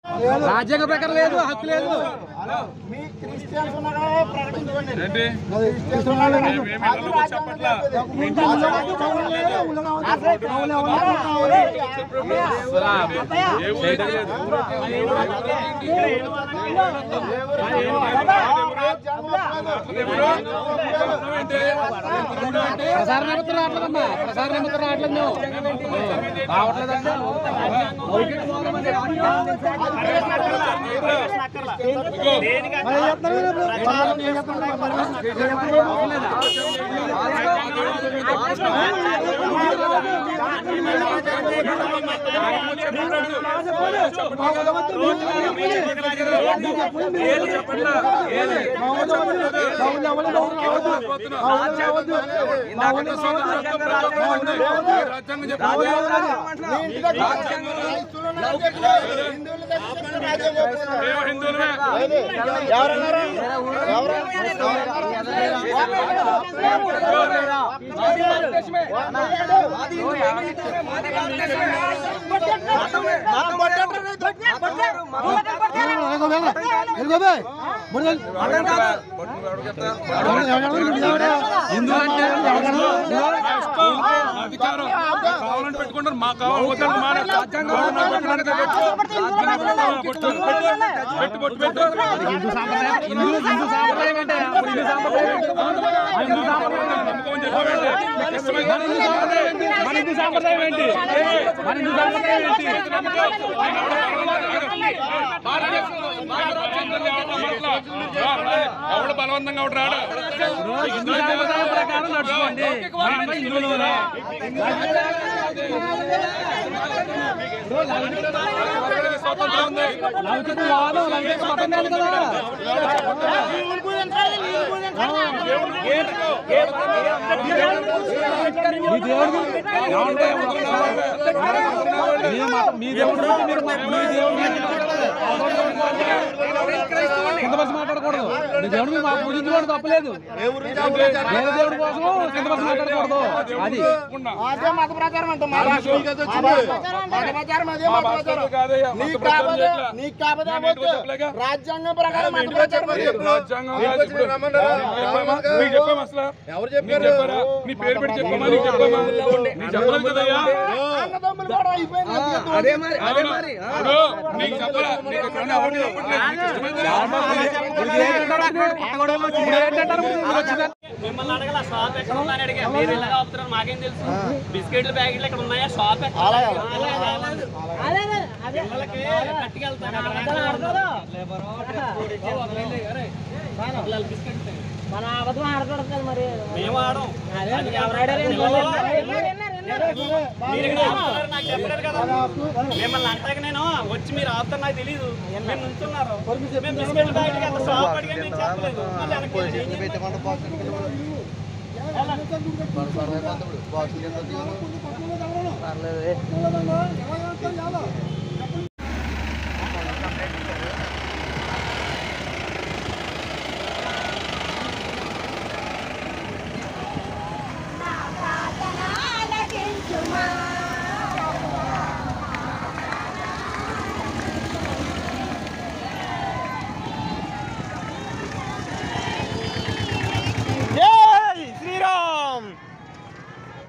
రాజ్యాంగ ప్రకారం లేదు హక్కు లేదు మీ క్రిస్టియన్స్ ఉన్నారా ప్రకటించుకోండి ఏంటి క్రిస్టియన్స్ ఉన్నారా? మేము ఇళ్ళలో వచ్చి చెప్పట్లా మీ ఇంట్లో వచ్చి చెప్పట్లేదు. ఏ ఊరు అయితే లేదు. ఏంటి? ప్రసార నిమిత్తం రావట్లేదమ్మా ప్రసార నిమిత్తం రావట్లేదు మేము రావట్లేదంటే రాజ్యాంగం చెప్పింది మీ ఇంటి దగ్గర క్రైస్తవులు ఉన్నారని చెప్పారు. హిందువుల దగ్గర చెప్తే రాజ్యం చెప్తున్నారు. మేము హిందువులమే ఎవరన్నారు? ఎవరు? హిందూ అంటే అధికారం కావాలని పెట్టుకుంటారు మాకు కావాలి మానేస్తారు పెట్టు పెట్టు పెట్టు హిందూ సాంప్రదాయం హిందూ హిందూ సాంప్రదాయం అంటే అప్పుడు హిందూ సాంప్రదాయం ఏంటి? ఆ హిందూ సాంప్రదాయం ఏంటి? మన హిందూ సాంప్రదాయం ఏంటి మన హిందూ సాంప్రదాయం ఏంటి ఎవడు బలవంతంగా ఒకటి రాడు హిందూ సాంప్రదాయం ప్రకారం నడుచుకోండి మనమంతా హిందువులమే. స్వతంత్రం ఉంది లౌకిక వాదం లౌకిక మతం లేదు కదా మీ దేవుడు ఏమంటే మీ మతం- మీ దేవుడు గురించి మీరు మా- మీ దేవుడు కింద బస్సు మాట్లాడకూడదు మీ దేవుడు మీరు మా పూజించుకోవడం తప్పలేదు వేరే దేవుడి కోసం కింద బస్సు మాట్లాడకూడదు అది అదే మత ప్రచారం అంట మా భాష. మా భాష. మత ప్రచారం అదే మా మత భాషలో ప్రచారం కాదయ్యా, మత నీకు ప్రచారం కాకపోతే చేయట్లా. నీకు కాకపోతే నేను అవ్వచ్చు. ఇంటికి చెప్పలేగా? రాజ్యాంగం ప్రకారం మత ప్రచారం అది. రాజ్యాంగం కాదు ఇప్పుడు. నీకు చెప్పామా అసలు? ఎవరు నీకు చెప్పారు చెప్పారా? నీ పేరు పెట్టి చెప్పామా నీకు చెప్పామా నీకు చెప్పలేదు కదయ్యా అన్నదమ్ములు కూడా అయిపోయింది అదే మరి అదే అవును. మరి ఇప్పుడు నీకు చెప్పరా నీకు ఎక్కడైనా ఎవరు చెప్పట్లేదు. నీకు ఇష్టమైతే ఇప్పుడు ఏంటంటారు మీరు వచ్చిందని మిమ్మల్ని అడగల షాప్ ఎక్కడ ఉందని అడిగా మీరు ఇలా ఆపుతున్నారు మాకేం తెలుసు బిస్కెట్ల ప్యాకెట్లు ఎక్కడ ఉన్నాయా షాప్ ఎక్కడ పిల్లలకి పట్టుకెళ్తాను పిల్లలు బిస్కెట్ మన అబద్ధం ఆడకూడదు కదా మరి మేము ఆడం అది ఎవరు ఆడారు? పిల్లలు మీరు ఇక్కడ ఆపుతున్నారు నాకు చెప్పలేదు కదా మిమ్మల్ని అంటాక నేను వచ్చి మీరు ఆపుతారు నాకు తెలియదు మీరు నుంచున్నారు మేము బిస్కెట్ ప్యాకెట్ అంత షాప్ అడిగా మీకు చెప్పలేదు మళ్ళీ వెనక్కి వెళ్ళి ఏం చేయాలి? పర్లేదు